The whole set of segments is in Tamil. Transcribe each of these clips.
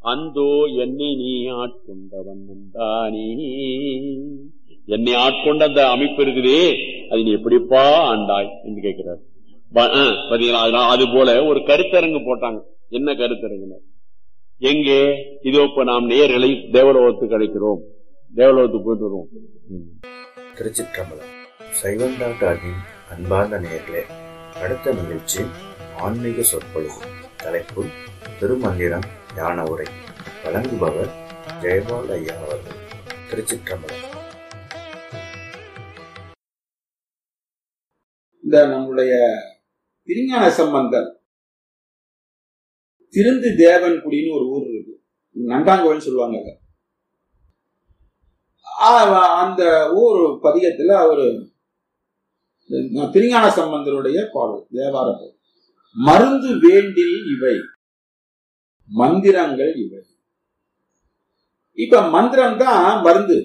அந்தோ என்னை நீ ஆட்கொண்டவன் தானே என்னை ஆட்கொண்ட அந்த அமைப்பு இருக்குதே அது நீ எப்படிப்பா ஆண்டாய் என்று கேட்கிறார் ப- ஆ, பாத்தீங்களா அதனால அது போல ஒரு கருத்தரங்கு போட்டாங்க என்ன கருத்தரங்குனர் எங்கே இதோ இப்ப நாம் நேர்களை தேவலோகத்துக்கு அழைக்கிறோம் தேவலோகத்துக்கு போயிட்டு வருவோம் ம். திருச்சிற்றம்பலம் சைவம் டாக்டரின் அன்பார்ந்த நேயர்களே அடுத்த நிகழ்ச்சி ஆன்மீக சொற்பொழிவு தலைப்பு திருமந்திரம் ஞான உரை வழங்குபவர் ஜெயபால் ஐயா அவர்கள் திருச்சிற்றம்பலம் இந்த நம்முடைய திருஞான சம்பந்தர் திருந்து தேவன்குடின்னு ஒரு ஊர் இருக்கு நண்டாங்கோல்னு சொல்லுவாங்க அத. ஆ, அந்த ஊர் பதிகத்துல அவரு இந்த திருஞான சம்பந்தருடைய பாடல் தேவார பாடல் மருந்து வேண்டில் இவை மந்திரங்கள் இவை இப்ப மந்திரம் தான் மருந்து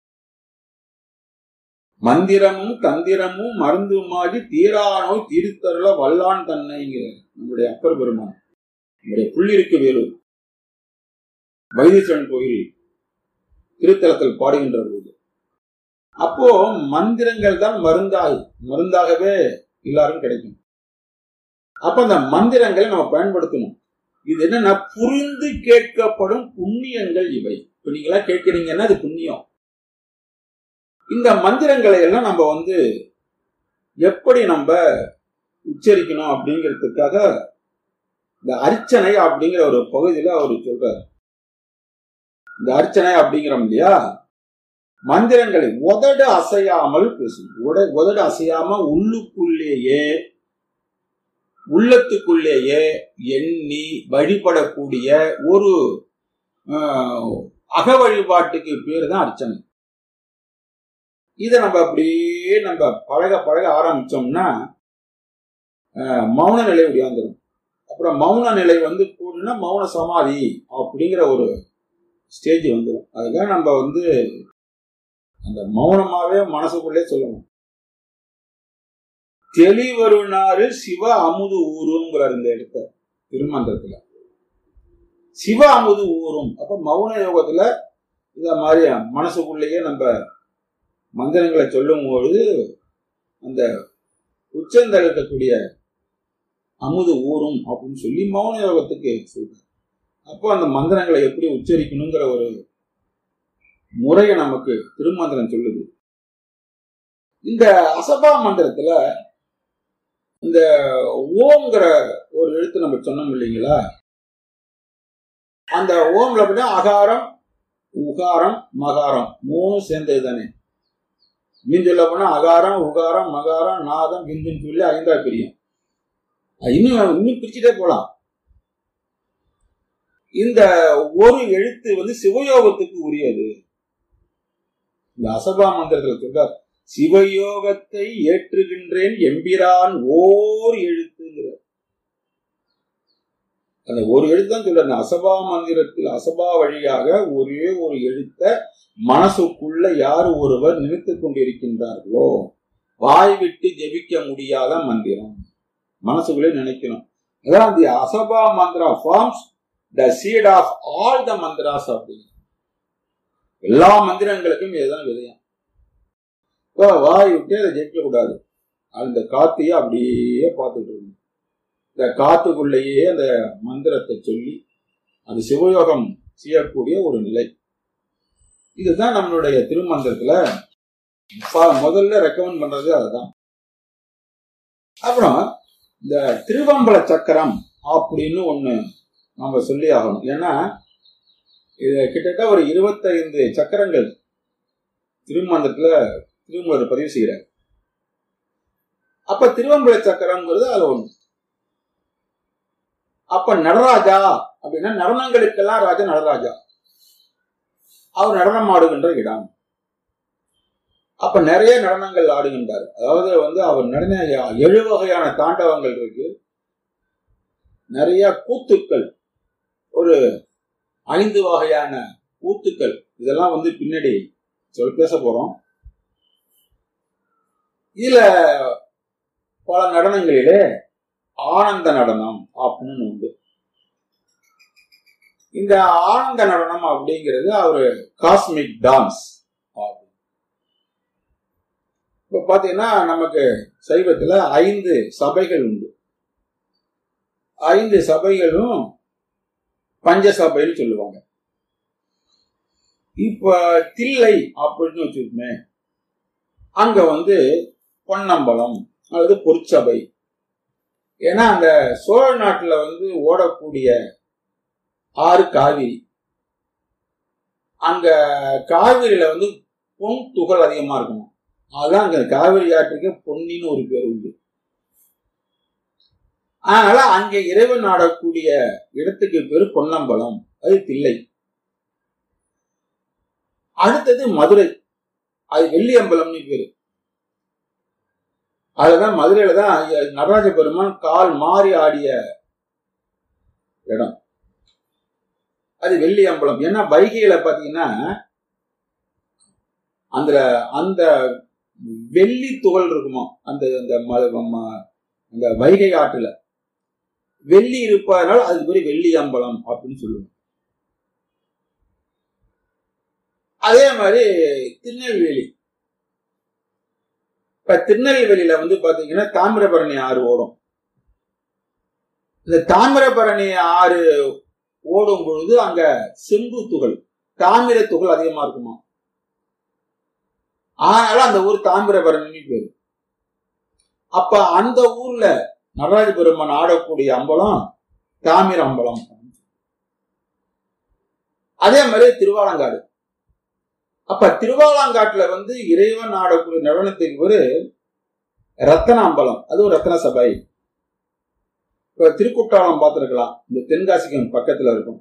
மந்திரமும் தந்திரமும் மருந்துமாகி தீரா நோய் தீர்த்தருள வல்லான் தன்னைங்கிற நம்முடைய அப்பர் பெருமான் நம்முடைய புள்ளிருக்கு வேலூர் வைத்தீஸ்வரன் கோயில் திருத்தலத்தில் பாடுகின்ற போது அப்போ மந்திரங்கள் தான் மருந்தாய் மருந்தாகவே எல்லாரும் கிடைக்கும் அப்ப அந்த மந்திரங்களை நம்ம பயன்படுத்தணும் இது என்னன்னா புரிந்து கேட்கப்படும் புண்ணியங்கள் இவை இப்ப நீங்களா கேட்கிறீங்கன்னா அது புண்ணியம் இந்த மந்திரங்களை எல்லாம் நம்ம வந்து எப்படி நம்ம உச்சரிக்கணும் அப்படிங்கிறதுக்காக இந்த அர்ச்சனை அப்படிங்கிற ஒரு பகுதியில அவர் சொல்றாரு இந்த அர்ச்சனை அப்படிங்கிறோம் இல்லையா மந்திரங்களை உதடு அசையாமல் பேசும் உட- உதடு அசையாம உள்ளுக்குள்ளேயே உள்ளத்துக்குள்ளேயே எண்ணி வழிபடக்கூடிய ஒரு ஆஹ், அக வழிபாட்டுக்கு பேர் தான் அர்ச்சனை இதை நம்ம அப்படியே நம்ம பழக பழக ஆரம்பிச்சோம்னா அஹ், மௌன நிலை உடையாந்துடும் அப்புறம் மௌன நிலை வந்து கூடுனா மௌன சமாதி அப்படிங்கிற ஒரு ஸ்டேஜ் வந்துடும் அதுக்காக நம்ம வந்து அந்த மௌனமாவே மனசுக்குள்ளே சொல்லணும் தெளிவருணாறு சிவ அமுது ஊருங்கிறார் இந்த இடத்த திருமந்திரத்துல சிவ அமுது ஊரும் அப்ப மௌன யோகத்துல இத மாதிரி மனசுக்குள்ளேயே நம்ம மந்திரங்களை சொல்லும் பொழுது அந்த உச்சந்தல் இருக்கக்கூடிய அமுது ஊறும் அப்படின்னு சொல்லி மௌன யோகத்துக்கு சொல்றாரு அப்போ அந்த மந்திரங்களை எப்படி உச்சரிக்கணுங்கிற ஒரு முறையை நமக்கு திருமந்திரம் சொல்லுது இந்த அசபா மந்திரத்துல இந்த ஓம்ங்கிற ஒரு எழுத்து நம்ம சொன்னோம் இல்லைங்களா அந்த ஓம்ல அப்படின்னா அகாரம் உகாரம் மகாரம் மூணும் சேர்ந்தது தானே மீன் சொல்ல போனா அகாரம் உகாரம் மகாரம் நாதம் விந்துன்னு சொல்லி ஐந்தா பிரியும் அது இன்னும் இன்னும் பிரிச்சுட்டே போலாம் இந்த ஒரு எழுத்து வந்து சிவயோகத்துக்கு உரியது இந்த அசபா மந்திரத்துல சொல்றார் சிவயோகத்தை ஏற்றுகின்றேன் எம்பிரான் ஓர் எழுத்துங்கிற அந்த ஒரு எழுத்து தான் சொல்ற அசபா மந்திரத்தில் அசபா வழியாக ஒரே ஒரு எழுத்த மனசுக்குள்ள யார் ஒருவர் நினைத்துக் கொண்டிருக்கின்றார்களோ வாய் விட்டு ஜெபிக்க முடியாத மந்திரம் மனசுக்குள்ளே நினைக்கணும் அதான் the Ajapa mantra forms the seat of all the mantras அப்படின்னு எல்லா மந்திரங்களுக்கும் இதுதான் விதயம் இப்போ வாய் விட்டு அதை ஜெயிக்க கூடாது அந்த காத்தையே அப்படியே பார்த்துட்டு இருக்கணும் இந்த காத்துக்குள்ளேயே அந்த மந்திரத்தை சொல்லி அது சிவயோகம் செய்யக்கூடிய ஒரு நிலை இதுதான் நம்மளுடைய திருமந்திரத்துல ப- முதல்ல ரெக்கமெண்ட் பண்றது அதுதான் அப்புறம் இந்த திருவம்பல சக்கரம் அப்படின்னு ஒண்ணு நம்ம சொல்லி ஆகணும் ஏன்னா இது கிட்டத்தட்ட ஒரு இருபத்தைந்து சக்கரங்கள் திருமந்திரத்துல திருமூலர் பதிவு செய்கிறார் அப்ப திருவம்பல சக்கரம்ங்கிறது அது ஒண்ணு அப்ப நடராஜா அப்படின்னா நடனங்களுக்கெல்லாம் ராஜா நடராஜா அவர் நடனம் ஆடுகின்ற இடம் அப்ப நிறைய நடனங்கள் ஆடுகின்றார் அதாவது வந்து அவர் நடன ஏழு வகையான தாண்டவங்கள் இருக்கு நிறைய கூத்துக்கள் ஒரு ஐந்து வகையான கூத்துக்கள் இதெல்லாம் வந்து பின்னாடி சொல் பேச போறோம் இதுல பல நடனங்களிலே ஆனந்த நடனம் அப்படின்னு உண்டு இந்த ஆனந்த நடனம் அப்படிங்கிறது ஒரு காஸ்மிக் டான்ஸ் இப்ப பாத்தீங்கன்னா நமக்கு சைவத்துல ஐந்து சபைகள் உண்டு ஐந்து சபைகளும் பஞ்ச சபைன்னு சொல்லுவாங்க இப்ப தில்லை அப்படின்னு வச்சுக்கோமே அங்க வந்து பொன்னம்பலம் அல்லது பொற்சபை ஏன்னா அந்த சோழ நாட்டுல வந்து ஓடக்கூடிய ஆறு காவிரி அங்க காவிரியில வந்து பொன் துகள் அதிகமா இருக்கணும் அதான் அங்க காவிரி ஆற்றுக்கு பொன்னின்னு ஒரு பேர் உண்டு அதனால அங்க இறைவன் ஆடக்கூடிய இடத்துக்கு பேரு பொன்னம்பலம் அது தில்லை அடுத்தது மதுரை அது வெள்ளியம்பலம்னு பேரு அதுதான் மதுரையில தான் நடராஜ பெருமான் கால் மாறி ஆடிய இடம் அது வெள்ளி அம்பலம் ஏன்னா வைகையில பாத்தீங்கன்னா அந்த அந்த வெள்ளி துகள் இருக்குமா அந்த அந்த அந்த வைகை ஆற்றுல வெள்ளி இருப்பதனால அதுக்கு பேர் வெள்ளி அம்பலம் அப்படின்னு சொல்லுவோம் அதே மாதிரி திருநெல்வேலி இப்ப திருநெல்வேலியில வந்து பாத்தீங்கன்னா தாமிரபரணி ஆறு ஓடும் இந்த தாமிரபரணி ஆறு ஓடும் பொழுது அங்க செம்பு துகள் தாமிர துகள் அதிகமா இருக்குமா அதனால அந்த ஊர் தாமிரபரணி பேரு அப்ப அந்த ஊர்ல நடராஜ பெருமான் ஆடக்கூடிய அம்பலம் தாமிர அம்பலம் அதே மாதிரி திருவாலங்காடு அப்ப திருவாலங்காட்டுல வந்து இறைவன் ஆடக்கூடிய நடனத்துக்கு ஒரு ரத்தன அம்பலம் அது ஒரு ரத்தன சபை இப்ப திருக்குற்றாலம் பார்த்திருக்கலாம் இந்த தென்காசிக்கு பக்கத்துல இருக்கும்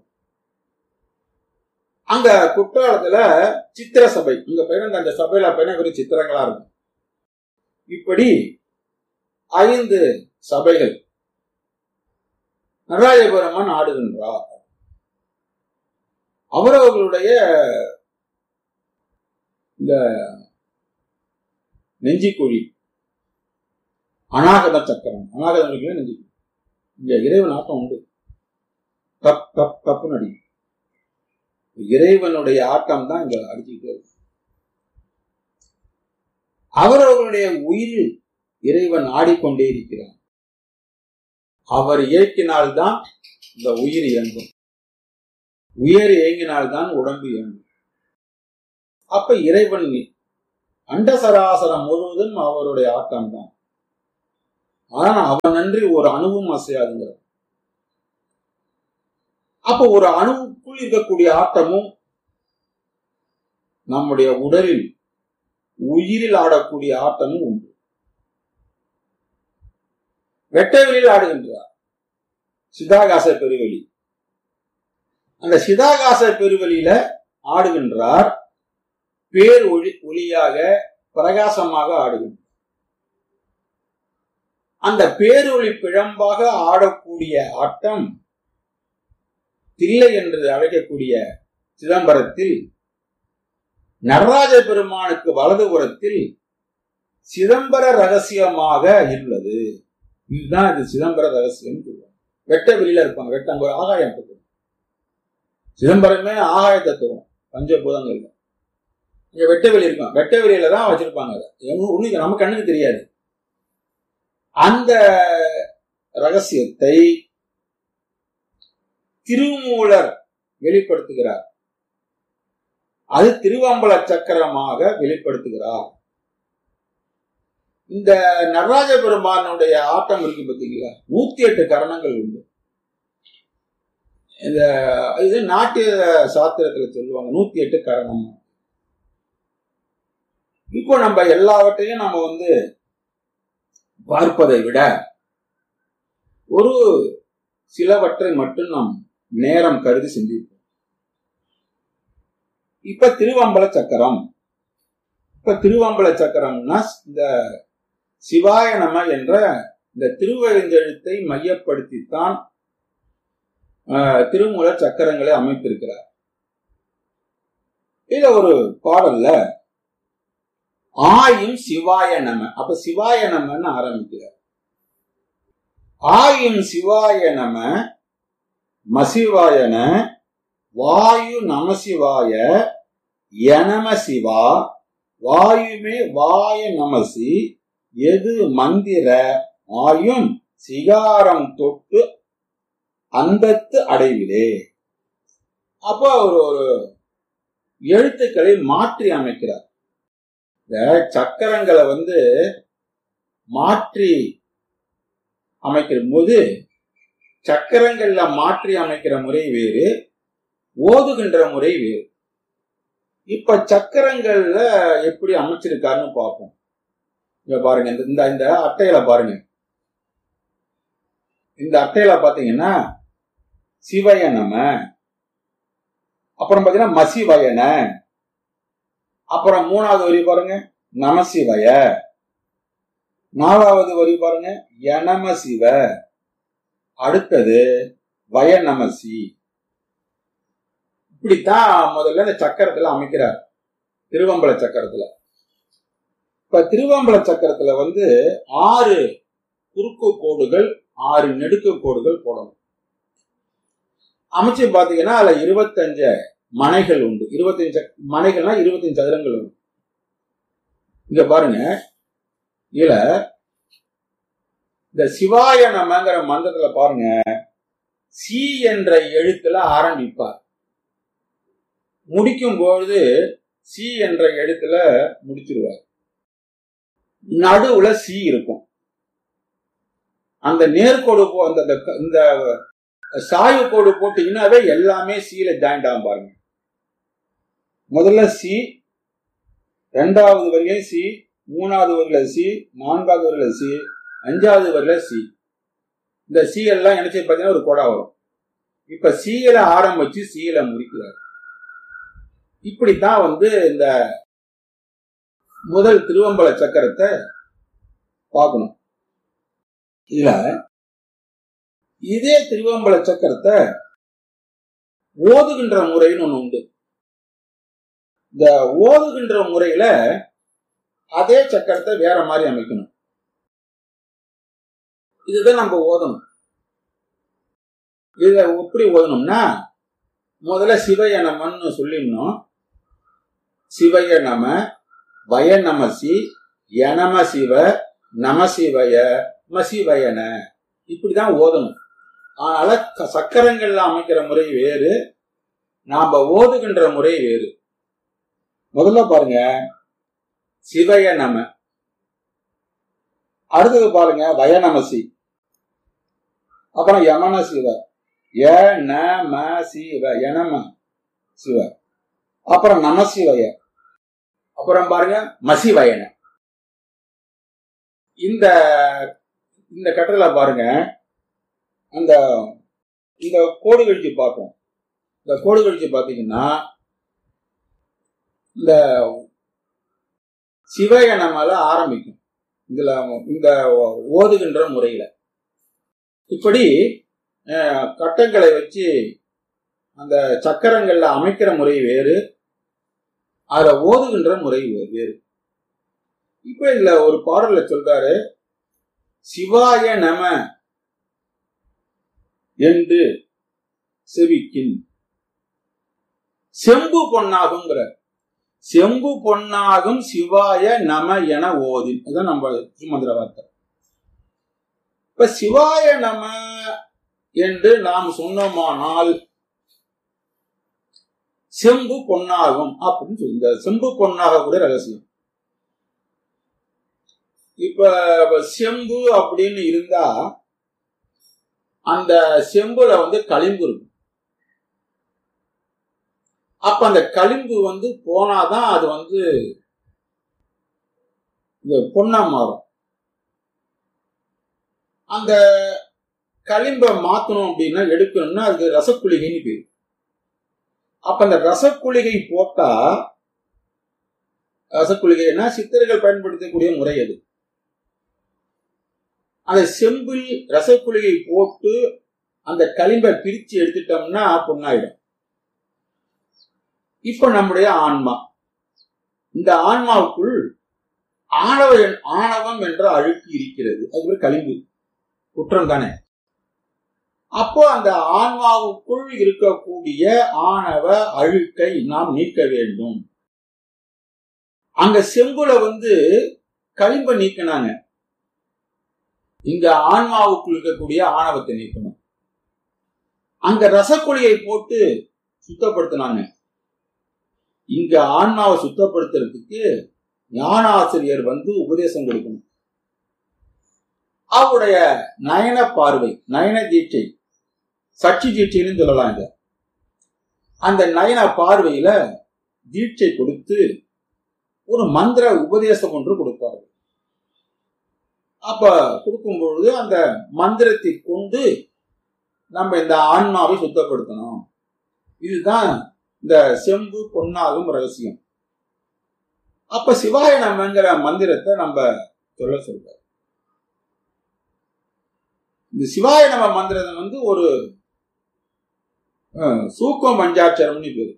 அங்க குற்றாலத்துல சித்திர சபை இங்க பையன் அந்த சபையில பையன் ஒரு சித்திரங்களா இருக்கும் இப்படி ஐந்து சபைகள் நடராஜபுரமன் ஆடுகின்றார் அவரவர்களுடைய இந்த நெஞ்சிக்குழி அநாகத சக்கரம் அநாகதம் நெஞ்சிக்குழி இங்க இறைவன் ஆட்டம் உண்டு கப் கப் கப்புன்னு அடி இறைவனுடைய ஆட்டம் தான் இங்க அடிச்சுக்கிட்டே இருக்கு அவரவர்களுடைய உயிரில் இறைவன் ஆடிக்கொண்டே இருக்கிறார் அவர் இயக்கினால்தான் இந்த உயிர் இயங்கும் உயிர் இயங்கினால்தான் உடம்பு இயங்கும் அப்ப இறைவன் அண்டசராசரம் முழுவதும் அவருடைய ஆட்டம் தான் ஆனா அவன் நன்றி ஒரு அணுவும் அசையாதுங்கிற அப்ப ஒரு அணுவுக்குள் இருக்கக்கூடிய ஆட்டமும் நம்முடைய உடலில் உயிரில் ஆடக்கூடிய ஆட்டமும் உண்டு வெட்டவெளியில் ஆடுகின்றார் சிதாகாச பெருவெளி அந்த சிதாகாச பெருவெளியில ஆடுகின்றார் பேர் ஒளி ஒளியாக பிரகாசமாக ஆடுகின்றார் அந்த பேரொளி பிழம்பாக ஆடக்கூடிய ஆட்டம் தில்லை என்று அழைக்கக்கூடிய சிதம்பரத்தில் நடராஜ பெருமானுக்கு வலதுபுறத்தில் சிதம்பர ரகசியமாக உள்ளது இதுதான் இது சிதம்பர ரகசியம் சொல்லுவாங்க வெட்ட வெளியில இருப்பாங்க வெட்ட அங்க ஒரு ஆகாயம் தத்துவம் சிதம்பரமே ஆகாய தத்துவம் பஞ்சபூதங்கள்ல இங்க வெட்ட வெளி இருக்கும் வெட்ட வெளியில தான் வச்சிருப்பாங்க அதை ஒண்ணு நம்ம கண்ணுக்கு தெரியாது அந்த ரகசியத்தை திருமூலர் வெளிப்படுத்துகிறார் அது திருவம்பல சக்கரமாக வெளிப்படுத்துகிறார் இந்த நடராஜ பெருமானுடைய ஆட்டம் இருக்கு பார்த்தீங்களா நூத்தி எட்டு கரணங்கள் உண்டு இந்த இது நாட்டிய சாத்திரத்துல சொல்லுவாங்க நூத்தி எட்டு கரணம் இப்போ நம்ம எல்லாவற்றையும் நம்ம வந்து பார்ப்பதை விட ஒரு சிலவற்றை மட்டும் நாம் நேரம் கருதி சிந்திப்போம் இப்ப திருவம்பல சக்கரம் இப்ப திருவம்பல சக்கரம்னா இந்த சிவாய நம என்ற இந்த திருவழிந்தெழுத்தை மையப்படுத்தித்தான் திருமூல சக்கரங்களை அமைத்திருக்கிறார் இதுல ஒரு பாடல்ல ஆயும் சிவாய நம அப்ப சிவாய நமன்னு ஆரம்பிக்கிறார் ஆயும் சிவாய நம மசிவாயன வாயு நமசிவாய எனம சிவா வாயுமே வாய நமசி எது மந்திர ஆயும் சிகாரம் தொட்டு அந்தத்து அடைவிலே அப்போ ஒரு ஒரு எழுத்துக்களை மாற்றி அமைக்கிறார் இந்த சக்கரங்களை வந்து மாற்றி அமைக்கிற போது சக்கரங்கள்ல மாற்றி அமைக்கிற முறை வேறு ஓதுகின்ற முறை வேறு இப்ப சக்கரங்கள்ல எப்படி அமைச்சிருக்காருன்னு பார்ப்போம் இங்க பாருங்க இந்த- இந்த இந்த அட்டையில பாருங்க இந்த அட்டையில பாத்தீங்கன்னா சிவய நம அப்புறம் பாத்தீங்கன்னா மசிவயன அப்புறம் மூணாவது வரி பாருங்க நமசிவய நாலாவது வரி பாருங்க யனம சிவ அடுத்தது வய நமசி இப்படித்தான் முதல்ல இந்த சக்கரத்துல அமைக்கிறார் திருவம்பல சக்கரத்துல இப்ப திருவம்பல சக்கரத்துல வந்து ஆறு குறுக்கு கோடுகள் ஆறு நெடுக்கு கோடுகள் போடணும் அமைச்சு பாத்தீங்கன்னா அதுல இருபத்தஞ்சு மனைகள் உண்டு இருபத்தஞ்சு மனைகள்னா இருபத்தஞ்சு சதுரங்கள் உண்டு இங்க பாருங்க இதுல இந்த சிவாய நமங்கிற மந்திரத்துல பாருங்க சி என்ற எழுத்துல ஆரம்பிப்பார் முடிக்கும் பொழுது சி என்ற எழுத்துல முடிச்சிருவார் நடுவுல சி இருக்கும் அந்த நேர்கோடு போ அந்த அந்த க- இந்த சாய்வு கோடு போட்டீங்கன்னாவே எல்லாமே சீல ஜாயிண்ட் ஆகும் பாருங்க முதல்ல சி ரெண்டாவது வரியில சி மூணாவது வரியில சி நான்காவது வரியில சி அஞ்சாவது வரியில சி இந்த சி எல்லாம் என்ன செய்ய பார்த்தீங்கன்னா ஒரு கொடா வரும் இப்ப சீல ஆரம்பிச்சு சீல முடிக்கிறார் இப்படித்தான் வந்து இந்த முதல் திருவம்பல சக்கரத்தை பார்க்கணும் இதுல இதே திருவம்பல சக்கரத்தை ஓதுகின்ற முறைன்னு ஒண்ணு உண்டு இந்த ஓதுகின்ற முறையில அதே சக்கரத்தை வேற மாதிரி அமைக்கணும் இதுதான் நம்ம ஓதணும் இத எப்படி ஓதணும்னா முதல்ல சிவய நமன்னு சொல்லிடணும் சிவய நம வய நமசி யனம சிவ நம சிவய மசிவயன இப்படிதான் ஓதணும் அதனால க- சக்கரங்கள்ல அமைக்கிற முறை வேறு நாம ஓதுகின்ற முறை வேறு முதல்ல பாருங்க சிவய நம அடுத்தது பாருங்க வயநமசி அப்புறம் யமன சிவ ய ந ம சிவ யனம சிவ அப்புறம் நமசிவய அப்புறம் பாருங்க மசிவயன இந்த இந்த கட்டத்துல பாருங்க அந்த இந்த கோடு கழிச்சு பார்ப்போம் இந்த கோடு கழிச்சு பார்த்தீங்கன்னா இந்த சிவகணமால ஆரம்பிக்கும் இதுல இந்த ஓதுகின்ற முறையில இப்படி அஹ், கட்டங்களை வச்சு அந்த சக்கரங்கள்ல அமைக்கிற முறை வேறு அதுல ஓதுகின்ற முறை வே- வேறு இப்ப இதுல ஒரு பாடல்ல சொல்றாரு சிவாய நம என்று செவிக்கின் செம்பு பொன்னாகுங்கிற செம்பு பொன்னாகும் சிவாய நம என ஓதின் இதான் நம்ம சுமந்திர வார்த்தை இப்ப சிவாய நம என்று நாம் சொன்னோமானால் செம்பு பொன்னாகும் அப்படின்னு சொல்லி இந்த செம்பு பொன்னாக கூட ரகசியம் இப்ப செம்பு அப்படின்னு இருந்தா அந்த செம்புல வந்து களிம்பு இருக்கும் அப்ப அந்த களிம்பு வந்து போனாதான் அது வந்து இந்த பொண்ணா மாறும் அந்த களிம்பை மாத்தணும் அப்படின்னா எடுக்கணும்னா அதுக்கு ரசக்குளிகைன்னு பேரு அப்ப அந்த ரசக்குளிகை போட்டா ரசக்குளிகைன்னா சித்தர்கள் பயன்படுத்தக்கூடிய முறை அது அந்த செம்பில் ரசக்குளிகை போட்டு அந்த களிம்பை பிரிச்சு எடுத்துட்டோம்னா பொண்ணாயிடும் இப்ப நம்முடைய ஆன்மா இந்த ஆன்மாவுக்குள் ஆணவ ஆணவம் என்ற அழுக்கு இருக்கிறது அது ஒரு களிம்பு குற்றம் தானே அப்போ அந்த ஆன்மாவுக்குள் இருக்கக்கூடிய ஆணவ அழுக்கை நாம் நீக்க வேண்டும் அங்க செம்புல வந்து களிம்ப நீக்கினாங்க இங்க ஆன்மாவுக்குள் இருக்கக்கூடிய ஆணவத்தை நீக்கணும் அங்க ரசக்குழியை போட்டு சுத்தப்படுத்தினாங்க இங்க ஆன்மாவை சுத்தப்படுத்துறதுக்கு ஞானாசிரியர் வந்து உபதேசம் கொடுக்கணும் அவருடைய நயன பார்வை நயன தீட்சை சச்சி தீட்சைன்னு சொல்லலாம் இத அந்த நயன பார்வையில தீட்சை கொடுத்து ஒரு மந்திர உபதேசம் ஒன்று கொடுப்பாரு அப்ப கொடுக்கும் பொழுது அந்த மந்திரத்தை கொண்டு நம்ம இந்த ஆன்மாவை சுத்தப்படுத்தணும் இதுதான் இந்த செம்பு பொன்னாகும் ரகசியம் அப்ப சிவாய நமங்கிற மந்திரத்தை நம்ம சொல்ல சொல்ற இந்த சிவாய நம மந்திரம் வந்து ஒரு அஹ், சூக்கம் பஞ்சாட்சரம்னு பேரு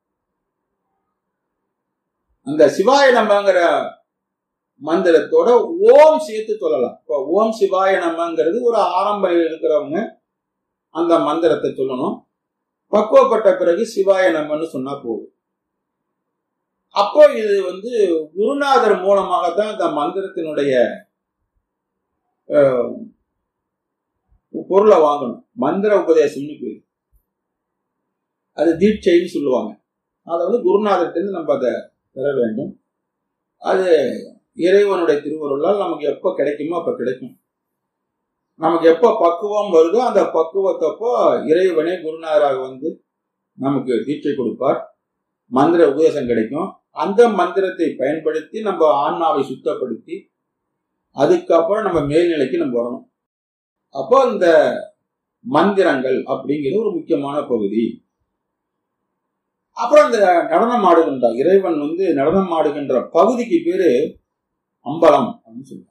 அந்த சிவாய நமங்கிற மந்திரத்தோட ஓம் சேர்த்து சொல்லலாம் இப்போ ஓம் சிவாய நமங்கிறது ஒரு ஆரம்ப நிலையில் இருக்கிறவங்க அந்த மந்திரத்தை சொல்லணும் பக்குவப்பட்ட பிறகு சிவாய நமன்னு சொன்னா போதும் அப்போ இது வந்து குருநாதர் மூலமாகத்தான் இந்த மந்திரத்தினுடைய அஹ், பொருளை வாங்கணும் மந்திர உபதேசம்னு பேரு அது தீட்சைன்னு சொல்லுவாங்க அதை வந்து குருநாதர்கிட்ட நம்ம அதை பெற வேண்டும் அது இறைவனுடைய திருவருளால் நமக்கு எப்போ கிடைக்குமோ அப்போ கிடைக்கும் நமக்கு எப்போ பக்குவம் வருதோ அந்த பக்குவத்தப்போ இறைவனே குருநாதராக வந்து நமக்கு தீட்சை கொடுப்பார் மந்திர உபதேசம் கிடைக்கும் அந்த மந்திரத்தை பயன்படுத்தி நம்ம ஆன்மாவை சுத்தப்படுத்தி அதுக்கப்புறம் நம்ம மேல்நிலைக்கு நம்ம வரணும் அப்போ இந்த மந்திரங்கள் அப்படிங்கிறது ஒரு முக்கியமான பகுதி அப்புறம் இந்த நடனம் ஆடுகின்ற இறைவன் வந்து நடனம் ஆடுகின்ற பகுதிக்கு பேரு அம்பலம் அப்படின்னு சொல்லுவாங்க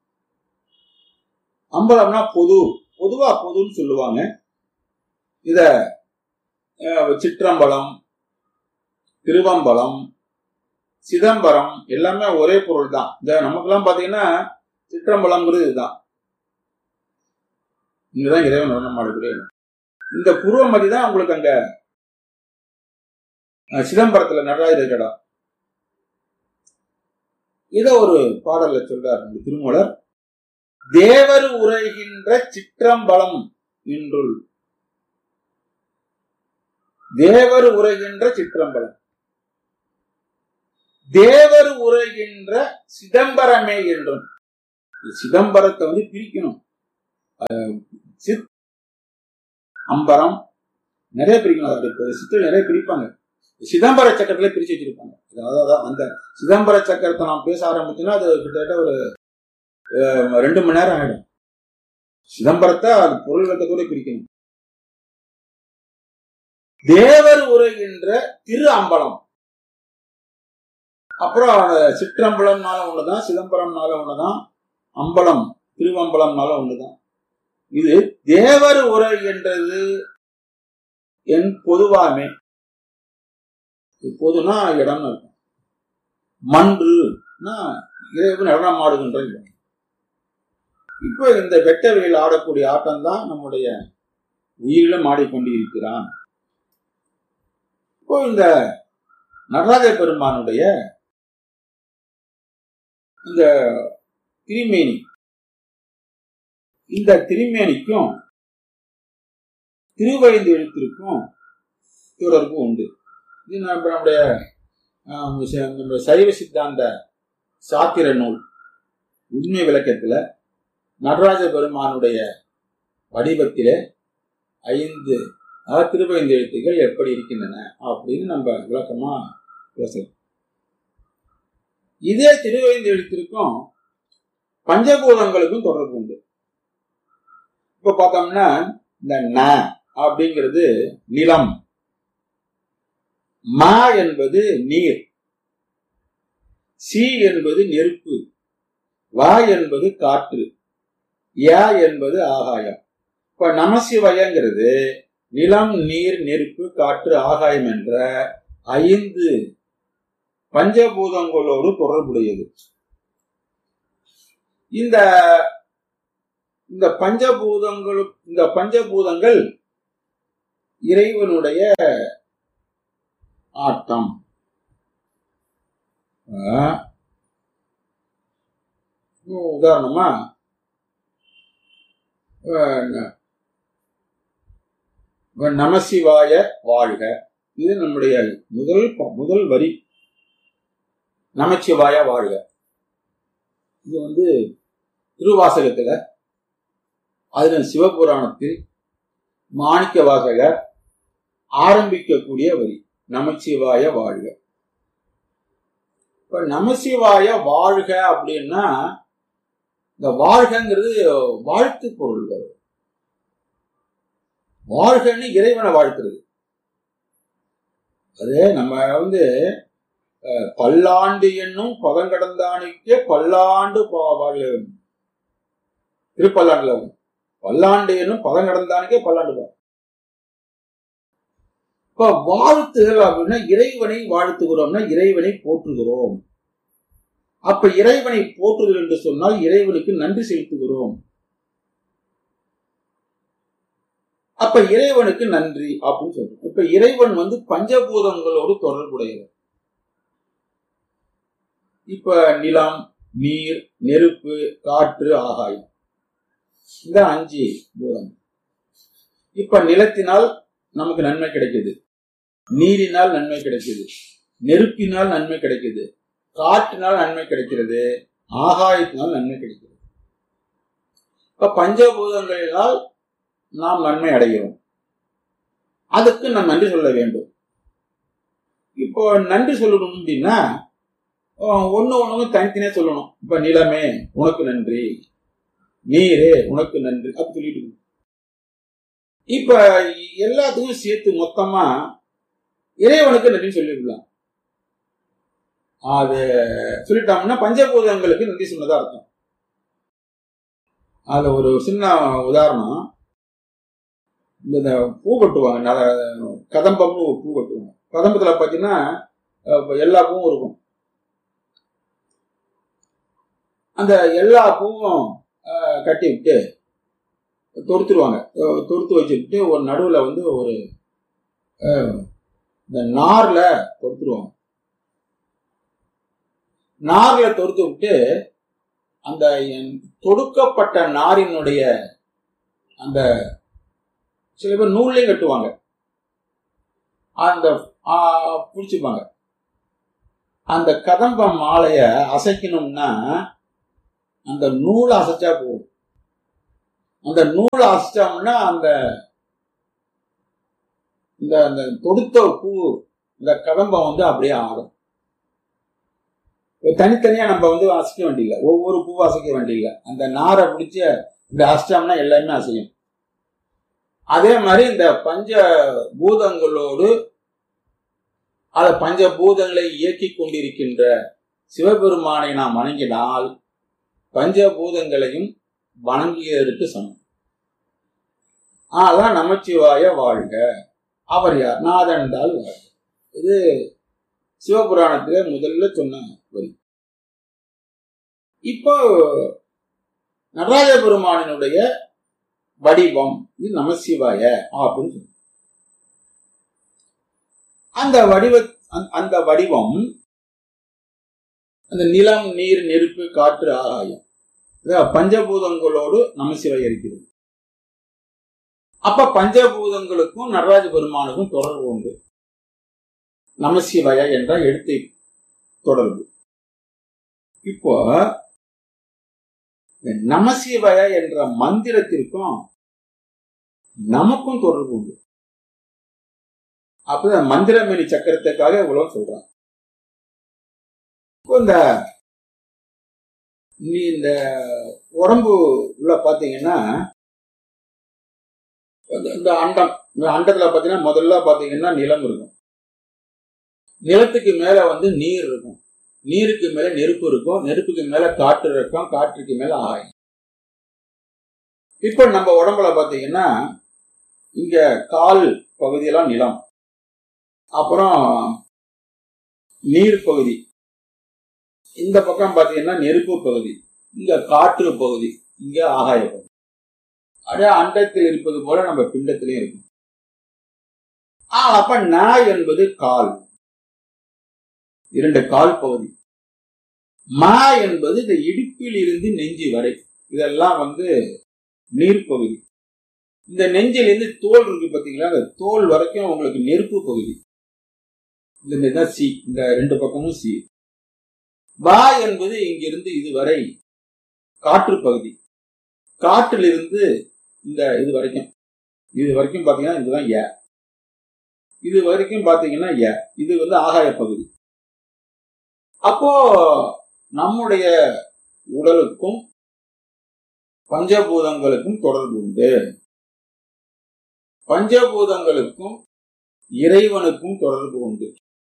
அம்பலம்னா பொது பொதுவா பொதுன்னு சொல்லுவாங்க இத அஹ், சிற்றம்பலம் திருவம்பலம் சிதம்பரம் எல்லாமே ஒரே பொருள் தான் இந்த நமக்கெல்லாம் பாத்தீங்கன்னா சிற்றம்பலம்ங்கிறது இதுதான் இங்கதான் இறைவன் நடனம் ஆடக்கூடிய இடம். இந்த புருவமதி தான் உங்களுக்கு அங்க அஹ், சிதம்பரத்துல நடராஜர் இடம் இத ஒரு பாடல்ல சொல்றார் இந்த திருமூலர் தேவர் உரைகின்ற சிற்றம்பலம் இன்றுள் தேவர் உரைகின்ற சிற்றம்பலம் தேவர் உரைகின்ற சிதம்பரமே என்றும் இந்த சிதம்பரத்தை வந்து பிரிக்கணும் அஹ் சித் அம்பரம் நிறைய பிரிக்கணும் அது இப்ப சித்தர் நிறைய பிரிப்பாங்க சிதம்பர சக்கரத்துல பிரிச்சு வச்சிருப்பாங்க அதாவது அந்த சிதம்பர சக்கரத்தை நாம் பேச ஆரம்பிச்சோம்னா அது கிட்டத்தட்ட ஒரு அஹ், ரெண்டு மணி நேரம் ஆயிடும் சிதம்பரத்தை அது பொருள் விளக்கத்தோட பிரிக்கணும் தேவர் உரைகின்ற திரு அம்பலம் அப்புறம் அந்த சிற்றம்பலம்னால ஒண்ணுதான் சிதம்பரம்னால ஒண்ணுதான் அம்பலம் திருவம்பலம்னால ஒண்ணுதான் இது தேவர் உரைகின்றது என் பொதுவாமே இது பொதுனா இடம்னு இருக்கும் மன்றுனா இறைவன் நடனம் ஆடுகின்ற இடம் இப்போ இந்த வெட்ட வெளியில் ஆடக்கூடிய ஆட்டம் தான் நம்முடைய உயிரிலும் ஆடிக்கொண்டு இருக்கிறான் இப்போ இந்த நடராஜ பெருமானுடைய இந்த திருமேனி இந்த திருமேனிக்கும் திருவயந்து எழுத்திற்கும் தொடர்பு உண்டு இது நம்ம நம்முடைய ஆஹ், ச- நம்முடைய சைவ சித்தாந்த சாத்திர நூல் உண்மை விளக்கத்துல நடராஜ பெருமானுடைய வடிவத்திலே ஐந்து அதாவது திருவயந்து எழுத்துக்கள் எப்படி இருக்கின்றன அப்படின்னு நம்ம விளக்கமா பேசலாம் இதே திருவயந்து எழுத்திற்கும் பஞ்சபூதங்களுக்கும் தொடர்பு உண்டு இப்ப பார்த்தோம்னா இந்த ந அப்படிங்கிறது நிலம் மா என்பது நீர் சி என்பது நெருப்பு வா என்பது காற்று யா என்பது ஆகாயம் இப்ப நமசிவயங்கிறது நிலம் நீர் நெருப்பு காற்று ஆகாயம் என்ற ஐந்து பஞ்சபூதங்களோடு தொடர்புடையது இந்த இந்த பஞ்சபூதங்களும் இந்த பஞ்சபூதங்கள் இறைவனுடைய ஆட்டம் ஆ. இன்னும் உதாரணமா ஆ, ந- நமசிவாய வாழ்க இது நம்முடைய முதல் ப- முதல் வரி நமச்சிவாய வாழ்க இது வந்து திருவாசகத்துல அதுல சிவபுராணத்தில் மாணிக்க வாசகர் ஆரம்பிக்கக்கூடிய வரி நமச்சிவாய வாழ்க இப்ப நமசிவாய வாழ்க அப்படின்னா இந்த வாழ்கங்கிறது வாழ்த்து பொருள் வரும். வாழ்கன்னு இறைவனை வாழ்த்துறது அது நம்ம வந்து அஹ், பல்லாண்டு என்னும் பதங்கடந்தானுக்கே பல்லாண்டு பா- வாழ் திருப்பல்லாண்டுல வரும். பல்லாண்டு என்னும் பதங்கடந்தானுக்கே பல்லாண்டு வாழ். இப்ப வாழ்த்துதல் அப்படின்னா இறைவனை வாழ்த்துகிறோம்னா இறைவனை போற்றுகிறோம் அப்ப இறைவனை போற்றுதல் என்று சொன்னால் இறைவனுக்கு நன்றி செலுத்துகிறோம் அப்ப இறைவனுக்கு நன்றி அப்படின்னு சொல்றோம் இப்ப இறைவன் வந்து பஞ்சபூதங்களோடு தொடர்புடையவர் இப்ப நிலம் நீர் நெருப்பு காற்று ஆகாயம் இந்த அஞ்சு பூதம் இப்ப நிலத்தினால் நமக்கு நன்மை கிடைக்குது நீரினால் நன்மை கிடைக்குது நெருப்பினால் நன்மை கிடைக்குது காற்றினால் நன்மை கிடைக்கிறது ஆகாயத்தினால் நன்மை கிடைக்கிறது இப்ப பஞ்சபூதங்களினால் நாம் நன்மை அடைகிறோம் அதுக்கு நாம் நன்றி சொல்ல வேண்டும் இப்போ நன்றி சொல்லணும் அப்படின்னா அஹ், ஒண்ணு ஒண்ணு தனித்தனியா சொல்லணும் இப்ப நிலமே உனக்கு நன்றி நீரே உனக்கு நன்றி அப்படி சொல்லிட்டு இருக்கணும். இப்ப எல்லாத்துக்கும் சேர்த்து மொத்தமா இறைவனுக்கு நன்றி சொல்லிடலாம் அது சொல்லிட்டோம்னா பஞ்சபூதங்களுக்கு நன்றி சொன்னதா அர்த்தம் அதுல ஒரு சின்ன உதாரணம் இந்த இந்த பூ கட்டுவாங்க நல- கதம்பம்னு ஒரு பூ கட்டுவாங்க கதம்பத்துல பாத்தீங்கன்னா அஹ், எல்லா பூவும் இருக்கும் அந்த எல்லா பூவும் அஹ், கட்டி விட்டு தொடுத்துருவாங்க தொ- தொடுத்து வச்சுக்கிட்டு ஒரு நடுவுல வந்து ஒரு அஹ், இந்த நார்ல தொடுத்துருவாங்க நார்ல தொடுத்து விட்டு அந்த என்- தொடுக்கப்பட்ட நாரினுடைய அந்த சில பேர் நூல்லையும் கட்டுவாங்க அந்த ஆ, புடிச்சுப்பாங்க அந்த கதம்ப மாலைய அசைக்கணும்னா அந்த நூலை அசைச்சா போதும் அந்த நூலை அசைச்சோம்னா அந்த இந்த அந்த தொடுத்த பூ இந்த கதம்பம் வந்து அப்படியே ஆடும் இப்ப தனித்தனியா நம்ம வந்து அசைக்க வேண்டியதில்லை ஒவ்வொரு பூவும் அசைக்க வேண்டியதில்லை அந்த நாரை பிடிச்சி இந்த அசிட்டம்னா எல்லாமே அசையும் அதே மாதிரி இந்த பஞ்ச பூதங்களோடு அந்த பஞ்ச பூதங்களை இயக்கிக் கொண்டிருக்கின்ற சிவபெருமானை நாம் வணங்கினால் பஞ்சபூதங்களையும் வணங்கியதற்கு சமம் அதான் நமச்சிவாய வாழ்க அவர் யார் நாதன் தாள் வாழ்க இது சிவபுராணத்துல முதல்ல சொன்ன வரி இப்போ நடராஜ பெருமானினுடைய வடிவம் இது நமசிவாய அப்படின்னு சொல்லுவோம். அந்த வடிவ அந்த- அந்த வடிவம் அந்த நிலம் நீர் நெருப்பு காற்று ஆகாயம் இது பஞ்சபூதங்களோடு நமசிவாய இருக்கிறது அப்ப பஞ்சபூதங்களுக்கும் நடராஜ பெருமானுக்கும் தொடர்பு உண்டு நமசிவாய என்ற எழுத்தை தொடர்பு இப்போ இந்த நமசிவாய என்ற மந்திரத்திற்கும் நமக்கும் தொடர்பு உண்டு அப்பதான் மந்திரமணி சக்கரத்துக்காக இவ்வளவு சொல்றான் இப்போ இந்த நீ இந்த உடம்பு உள்ள பாத்தீங்கன்னா இந்த- இந்த அண்டம் இந்த அண்டத்துல பாத்தீங்கன்னா முதல்ல பாத்தீங்கன்னா நிலம் இருக்கும் நிலத்துக்கு மேல வந்து நீர் இருக்கும் நீருக்கு மேல நெருப்பு இருக்கும் நெருப்புக்கு மேல காற்று இருக்கும் காற்றுக்கு மேல ஆகாயம் இப்ப நம்ம உடம்புல பாத்தீங்கன்னா இங்க கால் பகுதியெல்லாம் நிலம் அப்புறம் நீர் பகுதி இந்த பக்கம் பாத்தீங்கன்னா நெருப்பு பகுதி இங்க காற்று பகுதி இங்க ஆகாய பகுதி அதே அண்டத்தில் இருப்பது போல நம்ம பிண்டத்திலையும் இருக்கும் ஆ, அப்ப ந என்பது கால் இரண்டு கால் பகுதி ம என்பது இந்த இடுப்பில் இருந்து நெஞ்சு வரை இதெல்லாம் வந்து நீர்ப்பகுதி இந்த நெஞ்சிலிருந்து தோல் இருக்கு பாத்தீங்களா அந்த தோல் வரைக்கும் உங்களுக்கு நெருப்பு பகுதி இந்த இதுதான் சி இந்த ரெண்டு பக்கமும் சி வா என்பது இங்கிருந்து இதுவரை காற்று பகுதி காற்றிலிருந்து இந்த இது வரைக்கும் இது வரைக்கும் பாத்தீங்கன்னா இதுதான் ஏ இது வரைக்கும் பாத்தீங்கன்னா ஏ இது வந்து ஆகாய பகுதி அப்போ நம்முடைய உடலுக்கும் பஞ்சபூதங்களுக்கும் தொடர்பு உண்டு பஞ்சபூதங்களுக்கும் இறைவனுக்கும் தொடர்பு உண்டு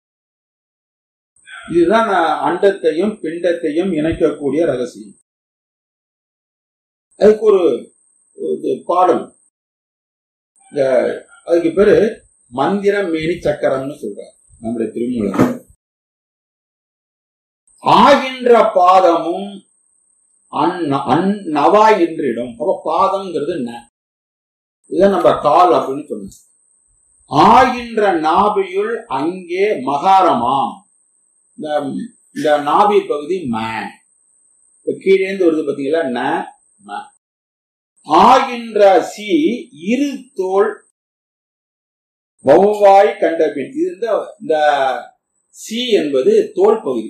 இதுதான் நான் அண்டத்தையும் பிண்டத்தையும் இணைக்கக்கூடிய ரகசியம் அதுக்கு ஒரு இது பாடல் இந்த அதுக்கு பேரு மந்திரம் மேனி சக்கரம்னு சொல்றார் நம்முடைய திருமூலர் ஆகின்ற பாதமும் அந்- அந் நவா என்றிடும் அப்ப பாதம்ங்கிறது ந இதான் நம்ம கால் அப்படின்னு சொன்னோம் ஆகின்ற நாபியுள் அங்கே மகாரமா இந்த இந்த நாபி பகுதி ம இப்ப கீழே இருந்து வருது பாத்தீங்களா ந ம ஆகின்ற சி இரு தோல் வௌவாய் கண்டபின் இது இந்த இந்த சி என்பது தோல் பகுதி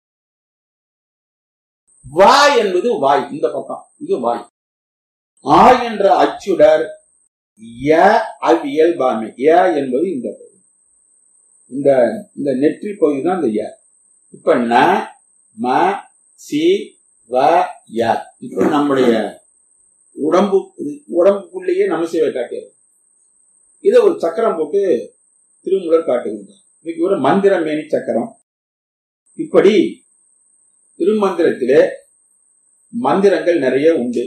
வாய் என்பது வாய் இந்த பக்கம் இது வாய் ஆ என்ற அச்சுடர் ய அவ்வியல் பாமை ய என்பது இந்த பகுதி இந்த இந்த நெற்றி பகுதி தான் இந்த ய இப்ப ந ம சி வ ய இப்ப நம்முடைய உடம்பு இது- உடம்புக்குள்ளேயே நமசிவை காட்டியது இதை ஒரு சக்கரம் போட்டு திருமூலர் காட்டுகின்றார் இன்னைக்கு ஒரு மந்திரமேனி சக்கரம் இப்படி திருமந்திரத்திலே மந்திரங்கள் நிறைய உண்டு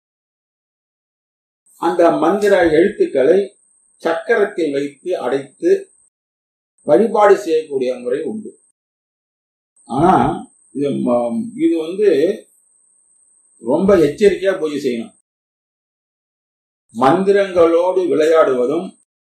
அந்த மந்திர எழுத்துக்களை சக்கரத்தில் வைத்து அடைத்து வழிபாடு செய்யக்கூடிய முறை உண்டு ஆனா இது ம- இது வந்து ரொம்ப எச்சரிக்கையா பூஜை செய்யணும் மந்திரங்களோடு விளையாடுவதும்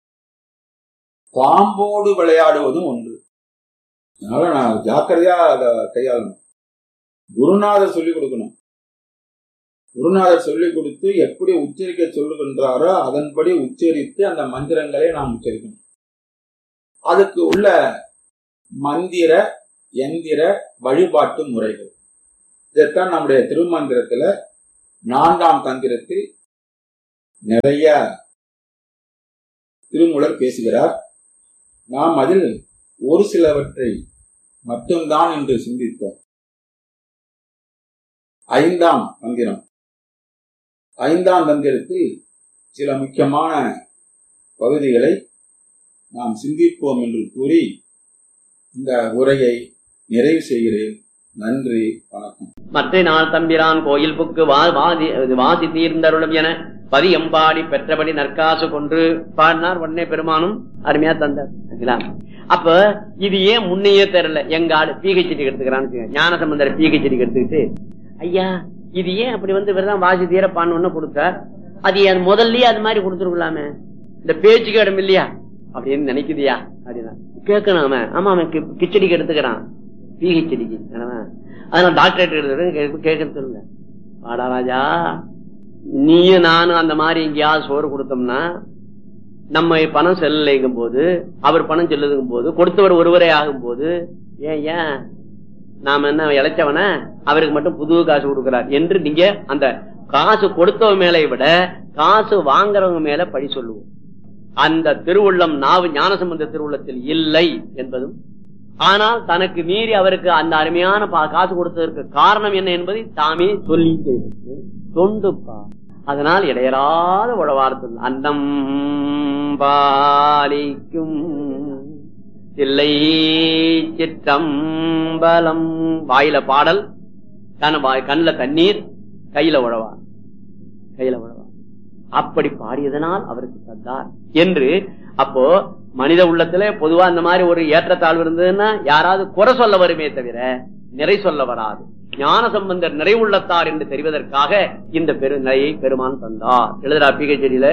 பாம்போடு விளையாடுவதும் ஒன்று அதனால நான் ஜாக்கிரதையா அதை கையாளணும் குருநாதர் சொல்லிக் கொடுக்கணும் குருநாதர் சொல்லிக் கொடுத்து எப்படி உச்சரிக்க சொல்லுகின்றாரோ அதன்படி உச்சரித்து அந்த மந்திரங்களை நாம் உச்சரிக்கணும் அதுக்கு உள்ள மந்திர எந்திர வழிபாட்டு முறைகள் இதைத்தான் நம்முடைய திருமந்திரத்துல நான்காம் தந்திரத்தில் நிறைய திருமூலர் பேசுகிறார் நாம் அதில் ஒரு சிலவற்றை மட்டும்தான் என்று சிந்தித்தோம் ஐந்தாம் தந்திரம் ஐந்தாம் தந்திரத்தில் சில முக்கியமான பகுதிகளை நாம் சிந்திப்போம் என்று கூறி இந்த உரையை நிறைவு செய்கிறேன் நன்றி வணக்கம் மற்ற நாள் தம்பிரான் கோயில் புக்கு வா வாதி வாசி தீர்ந்தருளும் என பதியம்பாடி பெற்றபடி நற்காசு கொன்று பாடினார் உடனே பெருமானும் அருமையா தந்தார் சரிங்களா? அப்ப இது ஏன் முன்னையே தெரியல எங்க ஆளு பிஹெச்டி எடுத்துக்கிறான்னு ஞான சம்பந்தர் பிஹெச்டி எடுத்துக்கிட்டு ஐயா இது ஏன் அப்படி வந்து இவர்தான் வாசி தீர பான்னு கொடுத்தார் அது ஏன் முதல்லயே அது மாதிரி கொடுத்துருக்கலாமே இந்த பேச்சுக்கு இடம் இல்லையா அப்படின்னு நினைக்குதியா அப்படின்னா கேட்கணும் அவன் ஆமா அவன் கி- கிச்சடிக்கு எடுத்துக்கிறான் பிஹெச்டிக்கு அதனால டாக்டரேட் எடுத்துக்கிறேன் கேட்க சொல்லுங்க வாடா ராஜா நீயும் நானும் அந்த மாதிரி எங்கேயாவது சோறு கொடுத்தோம்னா நம்ம பணம் செல்லலைங்கும் போது அவர் பணம் செல்லுதுங்கும் போது கொடுத்தவர் ஒருவரே ஆகும் போது ஏன் ஏன் நாம என்ன இழைச்சவன அவருக்கு மட்டும் புது காசு கொடுக்கிறார் என்று நீங்க அந்த காசு கொடுத்தவங்க மேலே விட காசு வாங்குறவங்க மேல பழி சொல்லுவோம் அந்த திருவுள்ளம் நாவு ஞானசம்பந்த திருவுள்ளத்தில் இல்லை என்பதும் ஆனால் தனக்கு மீறி அவருக்கு அந்த அருமையான பா- காசு கொடுத்ததற்கு காரணம் என்ன என்பதை தாமே சொல்லி செய்தது. தொண்டுப்பா அதனால் இடையராத உழவார்த்தது அன்னம் பாலிக்கும் தில்லை சிற்றம்பலம் வாயில பாடல் கண வாய் கண்ணுல தண்ணீர் கையில உழவா கையில உழவா அப்படி பாடியதனால் அவருக்கு தந்தார் என்று அப்போ மனித உள்ளத்துல பொதுவா இந்த மாதிரி ஒரு ஏற்றத்தாழ்வு இருந்ததுன்னா யாராவது குறை சொல்ல வருமே தவிர நிறை சொல்ல வராது ஞான சம்பந்தர் நிறைவுள்ளத்தார் என்று தெரிவதற்காக இந்த பெரு நிலையை பெருமான் தந்தார் எழுதுறா பிகச்சேரியில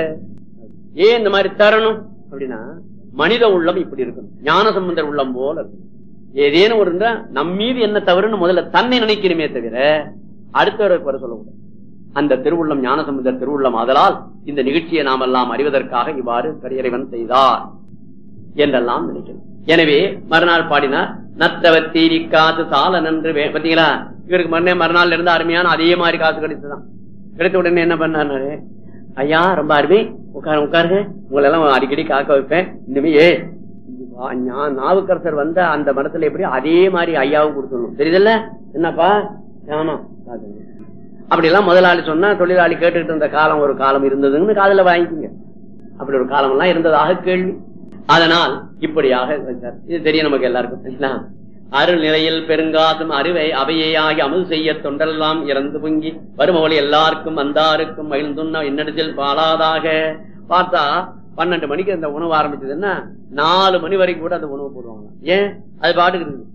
ஏன் இந்த மாதிரி தரணும் அப்படின்னா மனித உள்ளம் இப்படி இருக்கணும் ஞான சம்பந்தர் உள்ளம் போல இருக்கும் ஏதேனும் ஒரு இருந்தா நம் மீது என்ன தவறுன்னு முதல்ல தன்னை நினைக்கணுமே தவிர அடுத்தவருக்கு வர சொல்லக்கூடாது அந்த திருவுள்ளம் ஞானசம்பந்தர் திருவுள்ளம் ஆதலால் இந்த நிகழ்ச்சியை நாம் எல்லாம் அறிவதற்காக இவ்வாறு கரியறைவன் செய்தார் என்றெல்லாம் நினைக்கணும் எனவே மறுநாள் பாடினார் நத்தவர் தீரி காத்து சால நன்று வே- பாத்தீங்களா இவருக்கு மறுநே மறுநாள் இருந்து அருமையான அதே மாதிரி காசு கிடைச்சுதான் கிடைத்த உடனே என்ன பண்ணாரு ஐயா ரொம்ப அருமை உட்காரு உட்காருங்க உங்களை எல்லாம் அடிக்கடி காக்க வைப்பேன் இனிமே ஏ வா- ஞா- நாவுக்கரசர் வந்த அந்த மடத்துல எப்படி அதே மாதிரி ஐயாவும் கொடுத்துடணும் தெரியுதுல்ல என்னப்பா ஆமா காதுங்க. அப்படி எல்லாம் முதலாளி சொன்னா தொழிலாளி கேட்டுக்கிட்டு இருந்த காலம் ஒரு காலம் இருந்ததுன்னு காதுல வாங்கிக்கோங்க அப்படி ஒரு காலம் எல்லாம் இருந்ததாக கேள்வி அதனால் இப்படியாக வச்சார். இது தெரியும் நமக்கு எல்லாருக்கும் சரிங்களா? அருள் நிலையில் பெருங்காசும் அருவை அவையாகி அமுது செய்ய தொண்டெல்லாம் இறந்து பொங்கி வருமவழி எல்லாருக்கும் வந்தாருக்கும் மகிழ்ந்துண்ண இன்னடிச்சில் பாலாதாக பார்த்தா பன்னெண்டு மணிக்கு அந்த உணவு ஆரம்பிச்சதுன்னா நாலு மணி வரைக்கும் கூட அந்த உணவு போடுவாங்க ஏன் அது பாட்டுக்கு இருக்குது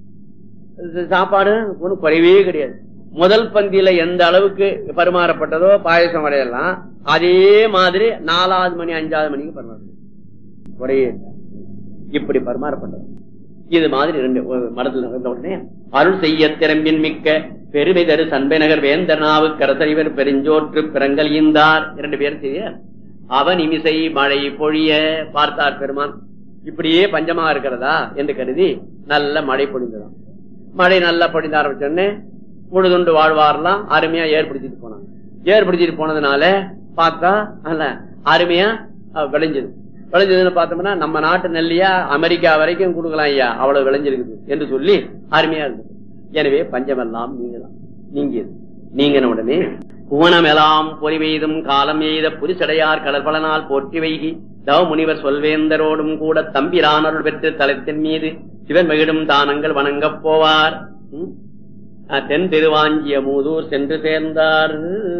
இது சாப்பாடு ஒன்றும் குறைவே கிடையாது முதல் பந்தியில எந்த அளவுக்கு பரிமாறப்பட்டதோ பாயசம் வடையெல்லாம் அதே மாதிரி நாலாவது மணி அஞ்சாவது மணிக்கு பரிமாறப்படும் குறையே இல்லை. இப்படி பரிமாறப்பட்டது இது மாதிரி ரெண்டு ஒரு மரத்தில் இருந்த உடனே அருள் செய்ய திறம்பின் மிக்க பெருமை தரு சண்பை வேந்தனாவு கரசறிவர் பெருஞ்சோற்று பிறங்கல் ஈந்தார் இரண்டு பேரும் செய்ய அவன் இமிசை மழை பொழிய பார்த்தார் பெருமான் இப்படியே பஞ்சமா இருக்கிறதா என்று கருதி நல்ல மழை பொழிந்ததாம் மழை நல்லா பொழிந்த ஆரம்பிச்சோடனே உழுதுண்டு வாழ்வாரெல்லாம் அருமையா ஏற்படுத்திட்டு போனாங்க ஏற்படுத்திட்டு போனதுனால பார்த்தா அல்ல அருமையா அஹ், விளைஞ்சது விளைஞ்சதுன்னு பார்த்தோம்னா நம்ம நாட்டு நெல்லியா அமெரிக்கா வரைக்கும் கொடுக்கலாம் ஐயா அவ்வளவு விளைஞ்சிருக்குது என்று சொல்லி அருமையா இருந்தது எனவே பஞ்சமெல்லாம் நீங்கலாம் நீங்கியது நீங்கின உடனே புவனமெல்லாம் பொறி பெய்தும் காலம் எய்த புரிசடையார் கடற்பலனால் போற்றி வைகி தவ முனிவர் சொல்வேந்தரோடும் கூட தம்பிரானருள் பெற்று தலத்தின் மீது சிவன் மகிழும் தானங்கள் வணங்கப் போவார் ம்? அஹ், தென் திருவாஞ்சிய மூதூர் சென்று சேர்ந்தார்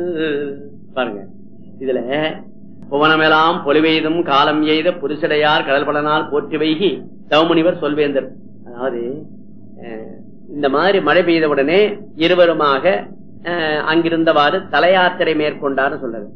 பாருங்க இதுல புவனமெல்லாம் பொலிவெய்தும் காலம் எய்த புரிசடையார் கடல்பலனால் போற்றி வைகி தவமுனிவர் சொல்வேந்தர் அதாவது அஹ், இந்த மாதிரி மழை பெய்த உடனே இருவருமாக அஹ், அங்கிருந்தவாறு தலையாத்திரை மேற்கொண்டார்னு சொல்றது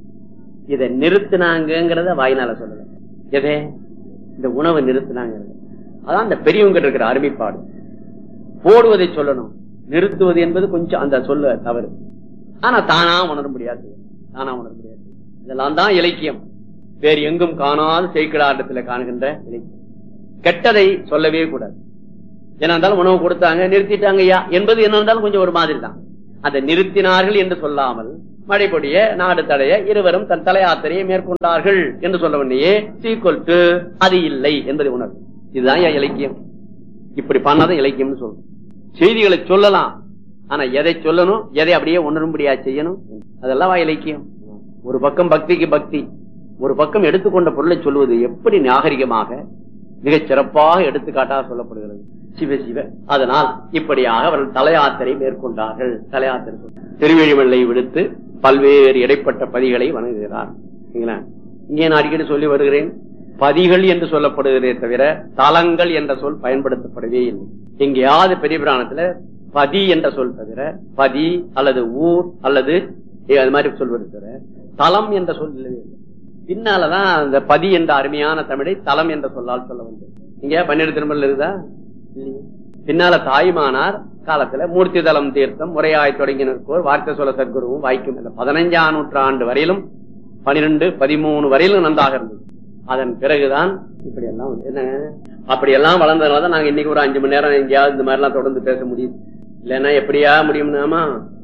இதை நிறுத்தினாங்கிறத வாய்னால சொல்லல எதே இந்த உணவை நிறுத்தினாங்கிறது அதான் அந்த பெரியவங்க இருக்கிற அருமைப்பாடு போடுவதை சொல்லணும் நிறுத்துவது என்பது கொஞ்சம் அந்த சொல்ல தவறு ஆனா தானா உணர முடியாது தானா உணர முடியாது இதெல்லாம் தான் இலக்கியம் வேறு எங்கும் காணாத செய்கிடாட்டத்துல காணுகின்ற இலக்கியம் கெட்டதை சொல்லவே கூடாது என்ன இருந்தாலும் உணவு கொடுத்தாங்க நிறுத்திட்டாங்க ஐயா என்பது என்ன இருந்தாலும் கொஞ்சம் ஒரு மாதிரி தான் அதை நிறுத்தினார்கள் என்று சொல்லாமல் மழை பொடிய நாடு தடைய இருவரும் தன் தலையாத்திரையை மேற்கொண்டார்கள் என்று சொல்ல வேண்டியே சீக்குவல் டு அது இல்லை என்பதை உணர்வு இதுதான் என் இலக்கியம் இப்படி பண்ணாதான் இலக்கியம்னு சொல்லணும் செய்திகளை சொல்லலாம் ஆனா எதை சொல்லணும் எதை அப்படியே உணரும்படியா செய்யணும் அதெல்லாம் வா இலக்கியம் ஒரு பக்கம் பக்திக்கு பக்தி ஒரு பக்கம் எடுத்துக்கொண்ட பொருளை சொல்வது எப்படி நாகரிகமாக மிகச் சிறப்பாக எடுத்துக்காட்டாக சொல்லப்படுகிறது சிவ சிவ அதனால் இப்படியாக அவர்கள் தலையாத்திரை மேற்கொண்டார்கள் தலையாத்திரை சொல்~ திருவெழிவெள்ளை விடுத்து பல்வேறு இடைப்பட்ட பதிகளை வணங்குகிறார் சரிங்களா? இங்கே நான் அடிக்கடி சொல்லி வருகிறேன் பதிகள் என்று சொல்லப்படுகிறதே தவிர தலங்கள் என்ற சொல் பயன்படுத்தப்படவே இல்லை எங்கேயாவது பெரிய புராணத்துல பதி என்ற சொல் தவிர பதி அல்லது ஊர் அல்லது ஏ, அது மாதிரி சொல்வது தவிர தலம் என்ற சொல் இல்லவே இல்லை பின்னாலதான் அந்த பதி என்ற அருமையான தமிழை தலம் என்ற சொல்லால் சொல்ல வந்தது இங்க பன்னிரு திருமணம் இருக்குதா இல்லையே. பின்னால தாய்மானார் காலத்துல மூர்த்தி தலம் தீர்த்தம் முறையாய் தொடங்கினோர் வார்த்தை சொல்ல சற்குருவும் வாய்க்கும் இந்த பதினஞ்சாம் நூற்றாண்டு வரையிலும் பனிரெண்டு பதிமூணு வரையிலும் நன்றாக இருந்தது அதன் பிறகுதான் இப்படி எல்லாம் வந்து என்ன அப்படி எல்லாம் வளர்ந்ததுனாலதான் நாங்க இன்னைக்கு ஒரு அஞ்சு மணி நேரம் எங்கேயாவது இந்த மாதிரி எல்லாம் தொடர்ந்து பேச முடியுது இல்லைன்னா எப்படியா முடியும்னாமா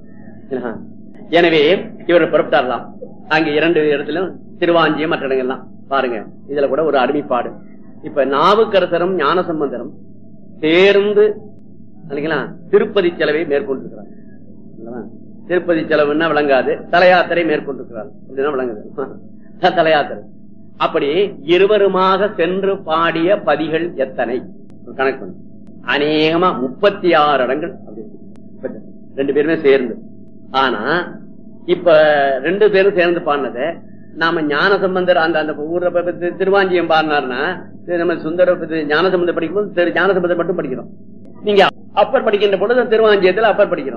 எனவே இவர் புறப்பட்டாரலாம் அங்க இரண்டு இடத்திலும் திருவாஞ்சியம் மற்ற இடங்கள்லாம் பாருங்க இதுல கூட ஒரு அருமைப்பாடு இப்ப நாவுக்கரசரும் ஞானசம்பந்தரும் சேர்ந்து இல்லைங்களா திருப்பதி செலவை மேற்கொண்டிருக்கிறார் அல்லவா? திருப்பதி செலவுன்னா விளங்காது தலையாத்திரை மேற்கொண்டிருக்கிறார் அப்படின்னா விளங்குது தலையாத்திரை அப்படி இருவருமாக சென்று பாடிய பதிகள் எத்தனை ஒரு கணக்கு பண்ணு. அநேகமா முப்பத்தி ஆறு இடங்கள் அப்படி இருக்கு. ரெண்டு பேருமே சேர்ந்து ஆனா இப்ப ரெண்டு பேரும் சேர்ந்து பாடினத நாம ஞான சம்பந்தர் அந்த அந்த ஊர்ல போய் திரு- திருவாஞ்சியம் பாடினார்னா இது நம்ம சுந்தர ஞான சம்பந்தம் படிக்கும்போது திரு ஞான சம்பந்தம் மட்டும் படிக்கிறோம் நீங்க அப்பர் படிக்கின்ற பொழுது திருவாஞ்சியத்துல அப்பர் படிக்கிறோம்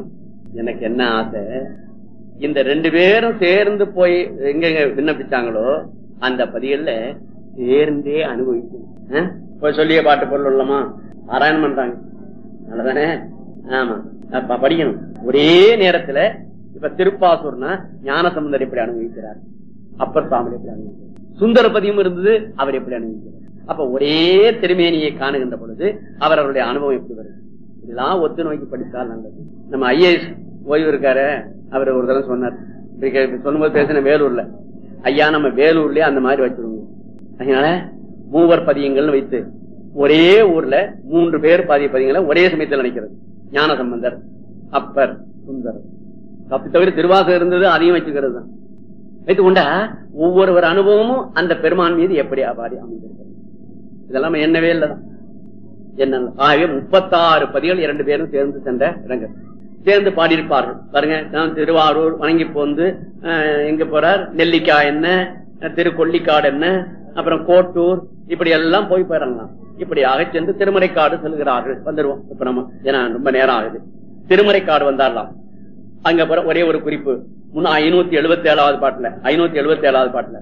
எனக்கு என்ன ஆசை இந்த ரெண்டு பேரும் சேர்ந்து போய் எங்க எங்க விண்ணப்பிச்சாங்களோ அந்த பதிகள்ல சேர்ந்தே அனுபவிக்கணும் ஆ? இப்ப சொல்லிய பாட்டு பொருள் உள்ளமா ஆராயணம் பண்றாங்க நல்லதானே ஆமா அப்ப படிக்கணும் ஒரே நேரத்துல இப்ப திருப்பாசூர்னா ஞானசம்பந்தர் எப்படி அனுபவிக்கிறார் அப்பர் சாமி எப்படி அனுபவிக்கிறார் சுந்தரபதியும் இருந்தது அவர் எப்படி அனுபவிக்கிறார் அப்ப ஒரே திருமேனியை காணுகின்ற பொழுது அவர் அவருடைய அனுபவம் எப்படி வருது இதெல்லாம் ஒத்து நோக்கி படித்தால் நல்லது நம்ம ஐஏஎஸ் ஓய்வு இருக்காரு அவர் ஒரு தடவை சொன்னார் இப்படி கே- சொல்லும்போது பேசின வேலூர்ல ஐயா நம்ம வேலூர்லயே அந்த மாதிரி வச்சிருவோம் அதனால மூவர் பதியங்கள்னு வைத்து ஒரே ஊர்ல மூன்று பேர் பாதிய பதியங்களை ஒரே சமயத்தில் நினைக்கிறது ஞான சம்பந்தர் அப்பர் சுந்தரர் அப்படி தவிர திருவாசகம் இருந்தது அதையும் வச்சுக்கிறது தான் வைத்து கொண்டா ஒவ்வொருவர் அனுபவமும் அந்த பெருமான் மீது எப்படி அபாரி அமைந்திருக்கிறது இதெல்லாம் எண்ணவே இல்லதான் என்ன ஆகவே முப்பத்தாறு பதிகள் இரண்டு பேரும் சேர்ந்து சென்ற இடங்கள் சேர்ந்து பாடியிருப்பார்கள் பாருங்க நான் திருவாரூர் வணங்கி போந்து அஹ், எங்க போறார் நெல்லிக்காய் என்ன அஹ், திருக்கொல்லிக்காடு என்ன அப்புறம் கோட்டூர் இப்படி எல்லாம் போய் போயிடலாம் இப்படியாக சென்று திருமறைக்காடு செல்கிறார்கள் வந்துருவோம் இப்ப நம்ம ஏன்னா ரொம்ப நேரம் ஆகுது திருமறைக்காடு வந்தாரலாம் அங்க போற ஒரே ஒரு குறிப்பு முன்ன ஐநூத்தி எழுபத்தி ஏழாவது பாட்டுல ஐநூத்தி எழுபத்தி ஏழாவது பாட்டுல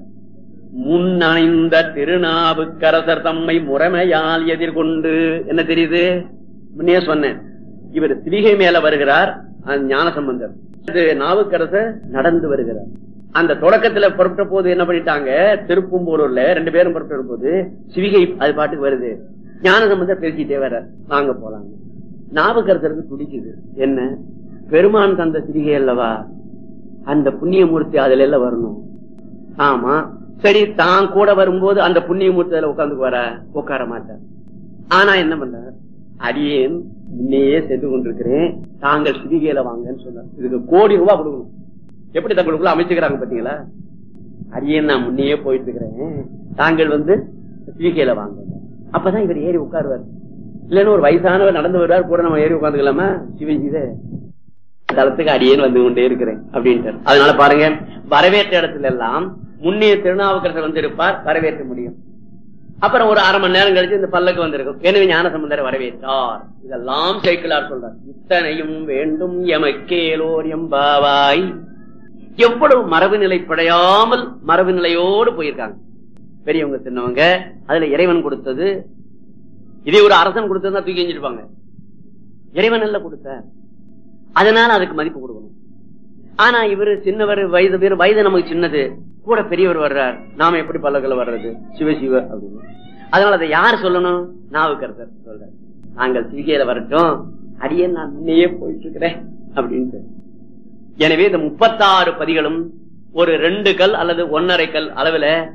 முன்னணிந்த திருநாவுக்கரசர் தம்மை முறைமையால் எதிர்கொண்டு என்ன தெரியுது முன்னே சொன்னேன் இவர் திரிகை மேல வருகிறார் அந்த ஞானசம்பந்தர் இது நாவுக்கரசர் நடந்து வருகிறார் அந்த தொடக்கத்துல புறப்பட்ட போது என்ன பண்ணிட்டாங்க திருப்பம்பூரூர்ல ரெண்டு பேரும் புறப்பட்ட போது சிவிகை அது பாட்டுக்கு வருது ஞானசம்பந்தர் பேசிட்டே வர வாங்க போலாங்க நாவுக்கரசருக்கு துடிக்குது என்ன பெருமான் தந்த சிவிகை அல்லவா அந்த புண்ணியமூர்த்தி அதுல எல்லாம் வரணும் ஆமா சரி தான் கூட வரும்போது அந்த புண்ணியமூர்த்தி அதுல உட்கார்ந்து வர உட்கார மாட்டார் ஆனா என்ன பண்றார் அடியேன் முன்னையே சென்று கொண்டிருக்கிறேன் தாங்கள் சிவிகையில வாங்கன்னு சொன்னார் இதுக்கு கோடி ரூபாய் கொடுக்கணும் எப்படி தங்களுக்குள்ள அமைச்சுக்கிறாங்க பாத்தீங்களா அடியேன் நான் முன்னையே போயிட்டு இருக்கிறேன் தாங்கள் வந்து சிவிகையில வாங்க அப்பதான் இவர் ஏறி உட்காருவார் இல்லைன்னு ஒரு வயசானவர் நடந்து வருவார் கூட நம்ம ஏறி உட்காந்துக்கலாமா சிவஜித தளத்துக்கு அடியேன் வந்து கொண்டே இருக்கிறேன் அப்படின்ட்டு அதனால பாருங்க வரவேற்ற இடத்துல எல்லாம் முன்னே திருநாவுக்கரசர் வந்து இருப்பார் வரவேற்க முடியும் அப்புறம் ஒரு அரை மணி நேரம் கழிச்சு இந்த பல்லக்கு வந்திருக்கும் எனவே ஞான சம்பந்தர் வரவேற்றார் இதெல்லாம் சைக்கிளார் சொல்றார் இத்தனையும் வேண்டும் எமக்கேலோர் எம்பாவாய் எவ்வளவு மரபு நிலை படையாமல் மரபு நிலையோடு போயிருக்காங்க பெரியவங்க சின்னவங்க அதுல இறைவன் கொடுத்தது இதே ஒரு அரசன் கொடுத்ததுன்னா தூக்கி எஞ்சிருப்பாங்க இறைவன் அல்ல கொடுத்த அதனால அதுக்கு மதிப்பு கொடுக்கணும் ஆனா இவரு சின்னவர் வயது பேர் வயது நமக்கு சின்னது கூட பெரியவர் வர்றார் நாம எப்படி பல்லக்கில் வர்றது சிவ சிவ அப்படின்னு அதனால அதை யார் சொல்லணும் நாவுக்கரசர் சொல்றார் நாங்கள் சிவிகையில வரட்டும் அடியே நான் முன்னையே போயிட்டு இருக்கிறேன் அப்படின்ட்டு எனவே இந்த முப்பத்தாறு பதிகளும் ஒரு ரெண்டு கல் அல்லது ஒன்னரை கல் அளவுல